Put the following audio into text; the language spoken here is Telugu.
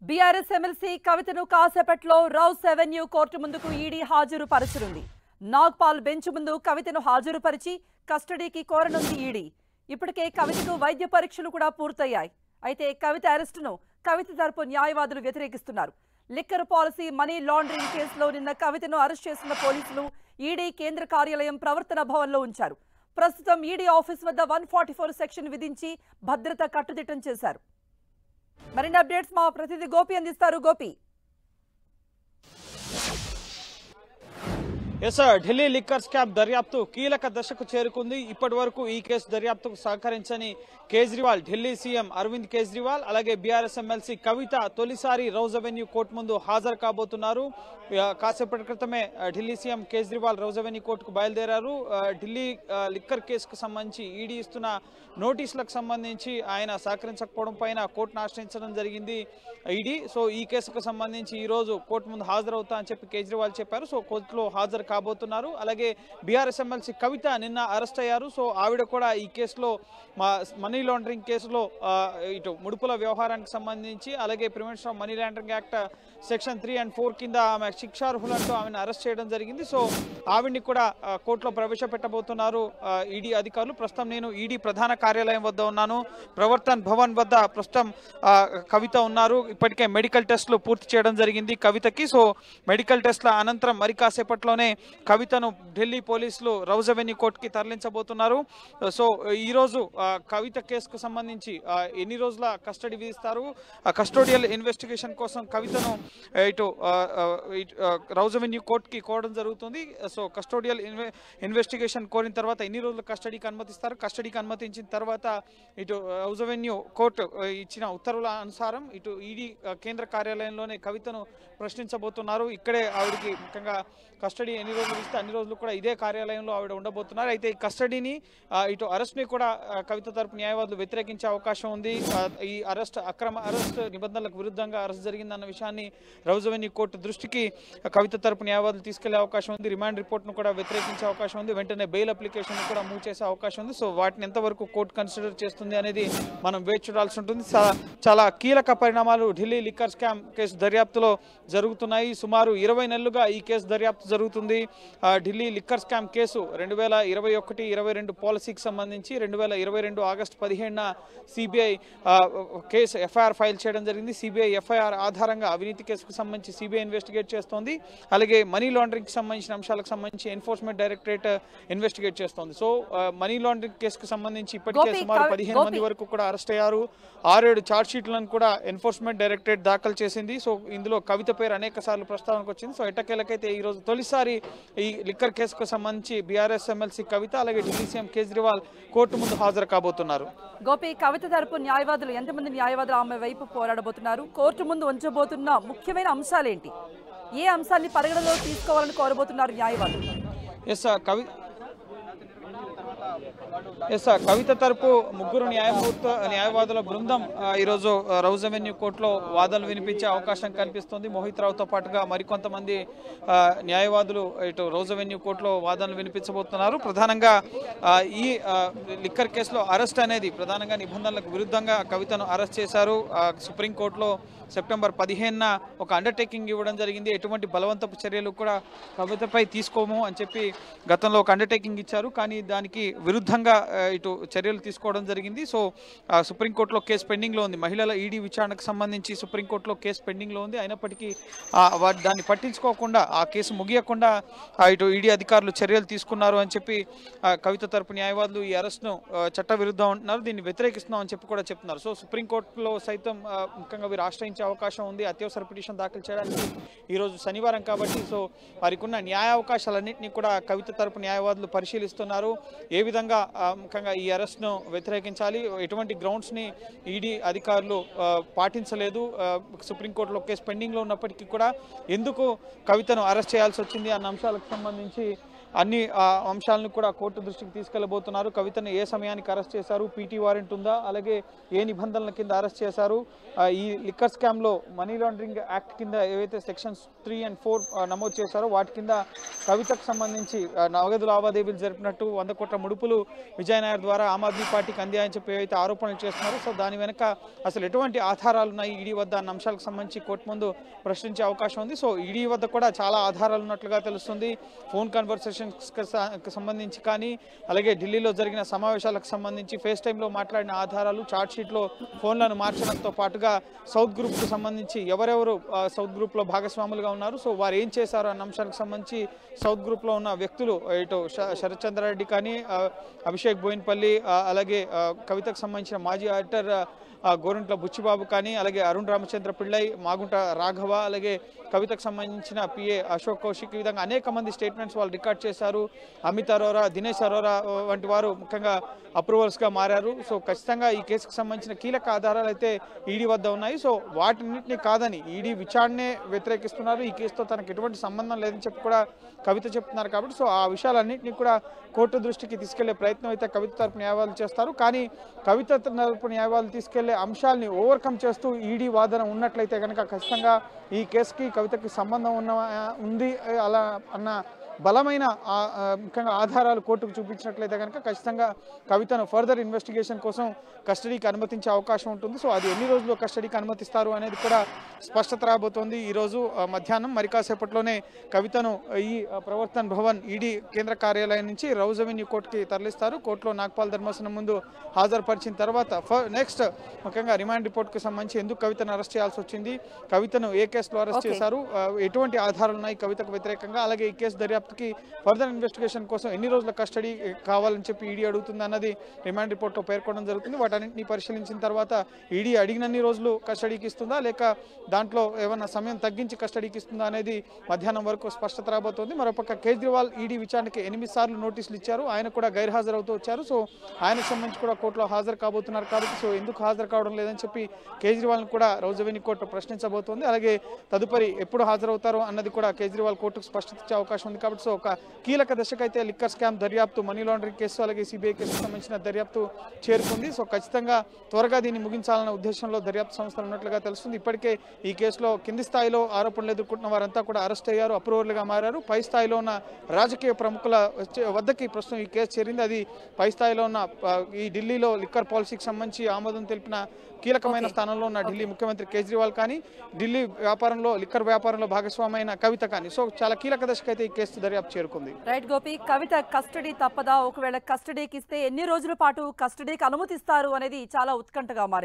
బీఆర్ఎస్ ఎమ్మెల్సీ కవితను కాసేపట్లో రౌస్ అవెన్యూ కోర్టు ముందుకు ఈడీ హాజరు పరచనుంది నాగ్పాల్ బెంచ్ ముందు కవితను హాజరుపరిచి కస్టడీకి కోరనుంది ఈడీ ఇప్పటికే కవితకు వైద్య పరీక్షలు కూడా పూర్తయ్యాయి అయితే కవిత అరెస్టును కవిత తరపు న్యాయవాదులు వ్యతిరేకిస్తున్నారు లిక్కర్ పాలసీ మనీ లాండరింగ్ కేసులో నిన్న కవితను అరెస్ట్ చేసిన పోలీసులు ఈడీ కేంద్ర కార్యాలయం ప్రవర్తన భవన్లో ఉంచారు ప్రస్తుతం ఈడీ ఆఫీస్ వద్ద వన్ సెక్షన్ విధించి భద్రత కట్టుదిట్టం చేశారు మరిన్ని అప్డేట్స్ మా ప్రతినిధి గోపి అందిస్తారు Gopi yes sir Delhi liquor scam దర్యాప్తు కీలక దశకు చేరుకుంది ఇప్పటి వరకు ఈ కేసు దర్యాప్తుకు సహకరించని కేజ్రీవాల్ ఢిల్లీ సీఎం అరవింద్ కేజ్రీవాల్ అలాగే బీఆర్ఎస్ ఎమ్మెల్సీ కవిత తొలిసారి రౌజ్ అవెన్యూ కోర్టు ముందు హాజరు కాబోతున్నారు ఆ, కాసేపటి క్రితమే ఆ, Delhi CM Kejriwal Rouse Avenue కోర్టుకు బయలుదేరారు ఆ, ఢిల్లీ ఆ, లిక్కర్ కేసుకు సంబంధించి ఈడీ ఇస్తున్న నోటీసులకు సంబంధించి ఆయన సహకరించకపోవడం పైన కోర్టును ఆశ్రయించడం జరిగింది ఈడీ సో ఈ కేసుకు సంబంధించి ఈ రోజు కోర్టు ముందు హాజరవుతా అని చెప్పి కేజ్రీవాల్ చెప్పారు సో కోర్టులో హాజరు కాబోతున్నారు అలాగే బీఆర్ఎస్ ఎమ్మెల్సీ కవిత నిన్న అరెస్ట్ అయ్యారు సో ఆవిడ కూడా ఈ కేసులో మా మనీ లాండరింగ్ కేసులో ఆ, ఇటు ముడుపుల వ్యవహారానికి సంబంధించి అలాగే prevention of money laundering act section three and four కింద ఆమె శిక్షార్హులంటూ ఆమెను అరెస్ట్ చేయడం జరిగింది సో ఆవిడ్ని కూడా ఆ, కోర్టులో ప్రవేశపెట్టబోతున్నారు ఈడీ అధికారులు ప్రస్తుతం నేను ఈడీ ప్రధాన కార్యాలయం వద్ద ఉన్నాను ప్రవర్తన్ భవన్ వద్ద ప్రస్తుతం ఆ, కవిత ఉన్నారు ఇప్పటికే మెడికల్ టెస్టులు పూర్తి చేయడం జరిగింది కవితకి సో మెడికల్ టెస్ట్ల అనంతరం మరి కాసేపట్లోనే కవితను ఢిల్లీ పోలీసులు రౌజ్ అవెన్యూ కోర్టుకి తరలించబోతున్నారు సో ఈ రోజు ఆ, కవిత కేసుకు సంబంధించి ఆ, ఎన్ని రోజుల కస్టడీ విధిస్తారు కస్టోడియల్ ఇన్వెస్టిగేషన్ కోసం కవితను ఆ, ఇటు ఆ, ఆ, ఇటు, ఆ, రౌజ్ అవెన్యూ కోర్టుకి కోవడం జరుగుతుంది సో కస్టోడియల్ ఇన్వె ఇన్వెస్టిగేషన్ కోరిన తర్వాత ఎన్ని రోజులు కస్టడీకి అనుమతిస్తారు కస్టడీకి అనుమతించిన తర్వాత ఇటు రౌజ్ అవెన్యూ కోర్టు ఆ, ఇచ్చిన ఉత్తర్వుల అనుసారం ఇటు ఈడీ కేంద్ర కార్యాలయంలోనే కవితను ప్రశ్నించబోతున్నారు ఇక్కడే ఆవిడకి ముఖ్యంగా కస్టడీ ఎన్ని రోజులు ఇస్తే అన్ని రోజులు కూడా ఇదే కార్యాలయంలో ఆవిడ ఉండబోతున్నారు అయితే ఈ కస్టడీని ఆ, ఇటు అరెస్ట్ని కూడా ఆ, కవిత తరపు న్యాయవాదులు వ్యతిరేకించే అవకాశం ఉంది ఆ, ఈ అరెస్ట్ అక్రమ అరెస్ట్ నిబంధనలకు విరుద్ధంగా అరెస్ట్ జరిగిందన్న విషయాన్ని రౌజ్ అవెన్యూ కోర్టు దృష్టికి కవిత తరపు న్యాయవాదులు తీసుకెళ్లే అవకాశం ఉంది రిమాండ్ రిపోర్ట్ను కూడా వ్యతిరేకించే అవకాశం ఉంది వెంటనే బెయిల్ అప్లికేషన్ కూడా మూవ్ చేసే అవకాశం ఉంది సో వాటిని ఎంతవరకు కోర్టు కన్సిడర్ చేస్తుంది అనేది మనం వేచి చూడాల్సి ఉంటుంది చా- చాలా కీలక పరిణామాలు ఢిల్లీ లిక్కర్ స్కామ్ కేసు దర్యాప్తులో జరుగుతున్నాయి సుమారు ఇరవై నెలలుగా ఈ కేసు దర్యాప్తు జరుగుతుంది ఆ, ఢిల్లీ లిక్కర్ స్కామ్ కేసు రెండు వేల ఇరవై ఒకటి ఇరవై రెండు పాలసీకి సంబంధించి రెండు వేల ఇరవై రెండు ఆగస్టు పదిహేడున సిబిఐ కేసు ఎఫ్ఐఆర్ ఫైల్ చేయడం జరిగింది సిబిఐ ఎఫ్ఐఆర్ ఆధారంగా అవినీతి కేసుకు సంబంధించి సిబిఐ ఇన్వెస్టిగేట్ చేస్తోంది అలాగే మనీ లాండరింగ్కి సంబంధించిన అంశాలకు సంబంధించి ఎన్ఫోర్స్మెంట్ డైరెక్టరేట్ ఇన్వెస్టిగేట్ చేస్తోంది సో ఆ, మనీ లాండరింగ్ కేసుకు సంబంధించి ఇప్పటికే గోపి, సుమారు కవి- పదిహేను మంది గోపి. వరకు కూడా అరెస్ట్ అయ్యారు ఆరేడు ఛార్జ్ షీట్లను కూడా ఎన్ఫోర్స్మెంట్ డైరెక్టరేట్ దాఖలు చేసింది సో ఇందులో కవిత పేరు అనేక సార్లు ప్రస్తావనకు వచ్చింది సో ఎట్టకేలకైతే ఈ రోజు తొలిసారి ఈ లిక్కర్ కేసుకు సంబంధించి బీఆర్ఎస్ ఎమ్మెల్సీ కవిత అలాగే ఢిల్లీ సీఎం కేజ్రీవాల్ కోర్టు ముందు హాజరు కాబోతున్నారు గోపి కవిత తరపు న్యాయవాదులు ఎంతమంది న్యాయవాదులు ఆమె వైపు పోరాడబోతున్నారు కోర్టు ముందు ఉంచబోతున్న ముఖ్యమైన అంశాలేంటి ఏ అంశాన్ని పరిగణలో తీసుకోవాలని కోరబోతున్నారు న్యాయవాదులు ఎస్ సార్ కవి ఎస్ సార్ కవిత తరపు ముగ్గురు న్యాయమూర్త న్యాయవాదుల బృందం ఆ, ఈరోజు ఆ, రౌజ్ అవెన్యూ కోర్టులో వాదనలు వినిపించే అవకాశం కనిపిస్తుంది మోహిత్ రావుతో పాటుగా మరికొంతమంది ఆ, న్యాయవాదులు ఇటు రౌజ్ అవెన్యూ కోర్టులో వాదనలు వినిపించబోతున్నారు ప్రధానంగా ఆ, ఈ ఆ, లిక్కర్ కేసులో అరెస్ట్ అనేది ప్రధానంగా నిబంధనలకు విరుద్ధంగా కవితను అరెస్ట్ చేశారు ఆ, సుప్రీంకోర్టులో సెప్టెంబర్ పదిహేనున ఒక అండర్టేకింగ్ ఇవ్వడం జరిగింది ఎటువంటి బలవంతపు చర్యలు కూడా కవితపై తీసుకోము అని చెప్పి గతంలో ఒక అండర్టేకింగ్ ఇచ్చారు కానీ దానికి విరుద్ధంగా ఆ, ఇటు చర్యలు తీసుకోవడం జరిగింది సో ఆ, సుప్రీంకోర్టులో కేసు పెండింగ్లో ఉంది మహిళల ఈడీ విచారణకు సంబంధించి సుప్రీంకోర్టులో కేసు పెండింగ్లో ఉంది అయినప్పటికీ ఆ, వా- దాన్ని పట్టించుకోకుండా ఆ కేసు ముగియకుండా ఆ, ఇటు ఈడీ అధికారులు చర్యలు తీసుకున్నారు అని చెప్పి ఆ, కవిత తరపు న్యాయవాదులు ఈ అరెస్ట్ను ఆ, చట్టవిరుద్ధం అంటున్నారు దీన్ని వ్యతిరేకిస్తున్నాం అని చెప్పి కూడా చెప్తున్నారు సో సుప్రీంకోర్టులో సైతం ఆ, ముఖ్యంగా వీరు ఆశ్రయించే అవకాశం ఉంది అత్యవసర పిటిషన్ దాఖలు చేయడానికి ఈరోజు శనివారం కాబట్టి సో వారికి ఉన్న న్యాయ అవకాశాలన్నింటినీ కూడా కవిత తరపు న్యాయవాదులు పరిశీలిస్తున్నారు ఏ విధంగా ఆ, ముఖ్యంగా ఈ అరెస్ట్ను వ్యతిరేకించాలి ఎటువంటి గ్రౌండ్స్ని ఈడీ అధికారులు ఆ, పాటించలేదు ఆ, సుప్రీంకోర్టులో కేసు పెండింగ్లో ఉన్నప్పటికీ కూడా ఎందుకు కవితను అరెస్ట్ చేయాల్సి వచ్చింది అన్న అంశాలకు సంబంధించి అన్ని ఆ, అంశాలను కూడా కోర్టు దృష్టికి తీసుకెళ్లబోతున్నారు కవితను ఏ సమయానికి అరెస్ట్ చేశారు పీటీ వారెంట్ ఉందా అలాగే ఏ నిబంధనల కింద అరెస్ట్ చేశారు ఆ, ఈ లిక్కర్ స్కామ్ లో మనీ లాండరింగ్ యాక్ట్ కింద ఏవైతే సెక్షన్స్ త్రీ అండ్ ఫోర్ నమోదు చేశారో వాటి కింద కవితకు సంబంధించి ఆ, నగదు లావాదేవీలు జరిపినట్టు వంద కోట్ల ముడుపులు విజయ్ నాయర్ ద్వారా ఆమ్ ఆద్మీ పార్టీకి అందాయని చెప్పి ఏవైతే ఆరోపణలు చేస్తున్నారో సో దాని వెనక అసలు ఎటువంటి ఆధారాలు ఉన్నాయి ఈడీ వద్ద అన్న అంశాలకు సంబంధించి కోర్టు ముందు ప్రశ్నించే అవకాశం ఉంది సో ఈడీ వద్ద కూడా చాలా ఆధారాలు ఉన్నట్లుగా తెలుస్తుంది ఫోన్ కన్వర్సేషన్స్ సంబంధించి కానీ అలాగే ఢిల్లీలో జరిగిన సమావేశాలకు సంబంధించి ఫేస్ టైంలో మాట్లాడిన ఆధారాలు చార్ట్ షీట్లో ఫోన్లను మార్చడంతో పాటుగా సౌత్ గ్రూప్కు సంబంధించి ఎవరెవరు ఆ, సౌత్ గ్రూప్లో భాగస్వాములుగా ఉన్నారు సో వారు ఏం చేశారు అన్న అంశానికి సంబంధించి సౌత్ గ్రూప్లో ఉన్న వ్యక్తులు ఇటు శ- శరత్ చంద్రారెడ్డి కానీ ఆ, అభిషేక్ బోయిన్పల్లి ఆ, అలాగే ఆ, కవితకు సంబంధించిన మాజీ ఆడిటర్ ఆ, ఆ, గోరంట్ల బుచ్చిబాబు కానీ అలాగే అరుణ్ రామచంద్ర పిళ్ళై మాగుంట రాఘవ అలాగే కవితకు సంబంధించిన పిఏ అశోక్ కౌశిక్ ఈ విధంగా అనేక మంది స్టేట్మెంట్స్ వాళ్ళు రికార్డ్ చేశారు అమిత్ అరోరా దినేష్ అరోరా ఆ, వంటి వారు ముఖ్యంగా అప్రూవల్స్గా మారారు సో ఖచ్చితంగా ఈ కేసుకు సంబంధించిన కీలక ఆధారాలు అయితే ఈడీ వద్ద ఉన్నాయి సో వాటిన్నింటినీ కాదని ఈడీ విచారణే వ్యతిరేకిస్తున్నారు ఈ కేసుతో తనకు ఎటువంటి సంబంధం లేదని చెప్పి కూడా కవిత చెప్తున్నారు కాబట్టి సో ఆ విషయాలన్నింటినీ కూడా కోర్టు దృష్టికి తీసుకెళ్లే ప్రయత్నం అయితే కవిత తరపు న్యాయవాదులు చేస్తారు కానీ కవిత తరపు న్యాయవాదులు తీసుకెళ్లే అంశాలని ఓవర్కమ్ చేస్తూ ఈడీ వాదన ఉన్నట్లయితే కనుక ఖచ్చితంగా ఈ కేసుకి కవితకి సంబంధం ఉన్న ఉంది అలా అన్న బలమైన ఆ- ఆ ముఖ్యంగా ఆధారాలు కోర్టుకు చూపించినట్లయితే కనుక ఖచ్చితంగా కవితను ఫర్దర్ ఇన్వెస్టిగేషన్ కోసం కస్టడీకి అనుమతించే అవకాశం ఉంటుంది సో అది ఎన్ని రోజులు కస్టడీకి అనుమతిస్తారు అనేది కూడా స్పష్టత రాబోతోంది ఈ రోజు ఆ, మధ్యాహ్నం మరి కాసేపట్లోనే కవితను ఈ ఆ, ప్రవర్తన్ భవన్ ఈడీ కేంద్ర కార్యాలయం నుంచి రౌజ్ అవెన్యూ కోర్టుకి తరలిస్తారు కోర్టులో నాగ్పాల్ ధర్మాసనం ముందు హాజరుపరిచిన తర్వాత నెక్స్ట్ ముఖ్యంగా రిమాండ్ రిపోర్ట్కి సంబంధించి ఎందుకు కవితను అరెస్ట్ చేయాల్సి వచ్చింది కవితను ఏ కేసులో అరెస్ట్ Okay. చేశారు ఆ, ఎటువంటి ఆధారాలు ఉన్నాయి కవితకు వ్యతిరేకంగా అలాగే ఈ కేసు దర్యాప్తుకి ఫర్దర్ ఇన్వెస్టిగేషన్ కోసం ఎన్ని రోజుల కస్టడీ కావాలని చెప్పి ఈడీ అడుగుతుంది అన్నది రిమాండ్ రిపోర్ట్లో పేర్కొనడం జరుగుతుంది వాటన్నింటినీ పరిశీలించిన తర్వాత ఈడీ అడిగినన్ని రోజులు కస్టడీకి ఇస్తుందా లేక దాంట్లో ఏమైనా సమయం తగ్గించి కస్టడీకి ఇస్తుందా అనేది మధ్యాహ్నం వరకు స్పష్టత రాబోతోంది మరోపక్క కేజ్రీవాల్ ఈడీ విచారణకి ఎనిమిది సార్లు నోటీసులు ఇచ్చారు ఆయన కూడా గైర్హాజరవుతూ వచ్చారు సో ఆయనకు సంబంధించి కూడా కోర్టులో హాజరు కాబోతున్నారు కాబట్టి సో ఎందుకు హాజరు కావడం లేదని చెప్పి కేజ్రీవాల్ని కూడా రౌజవెని కోర్టు ప్రశ్నించబోతోంది అలాగే తదుపరి ఎప్పుడు హాజరవుతారో అన్నది కూడా కేజ్రీవాల్ కోర్టుకు స్పష్టత ఇచ్చే అవకాశం ఉంది కాబట్టి సో ఒక కీలక దశకైతే లిక్కర్ స్కామ్ దర్యాప్తు మనీ లాండరింగ్ కేసు అలాగే సిబిఐ కేసుకు సంబంధించిన దర్యాప్తు చేరుకుంది సో ఖచ్చితంగా త్వరగా దీన్ని ముగించాలన్న ఉద్దేశంలో దర్యాప్తు సంస్థలు ఉన్నట్లుగా తెలుస్తుంది ఇప్పటికే ఈ కేసులో కింది స్థాయిలో ఆరోపణలు ఎదుర్కొంటున్న వారంతా కూడా అరెస్ట్ అయ్యారు అప్రూవర్లుగా మారారు పై స్థాయిలో ఉన్న రాజకీయ ప్రముఖుల వచ్చే- వద్దకి ప్రస్తుతం ఈ కేసు చేరింది అది పై స్థాయిలో ఉన్న ఆ, ఈ ఢిల్లీలో లిక్కర్ పాలసీకి సంబంధించి ఆమోదం తెలిపిన కీలకమైన స్థానంలో ఉన్న ఢిల్లీ ముఖ్యమంత్రి కేజ్రీవాల్ కానీ ఢిల్లీ వ్యాపారంలో లిక్కర్ వ్యాపారంలో భాగస్వామి అయిన కవిత కానీ సో చాలా కీలక దశకైతే ఈ కేసు దర్యాప్తు చేరుకుంది రైట్ గోపి కవిత కస్టడీ తప్పదా ఒకవేళ కస్టడీకి ఇస్తే ఎన్ని రోజుల పాటు కస్టడీకి అనుమతిస్తారు అనేది చాలా ఉత్కంఠగా మారింది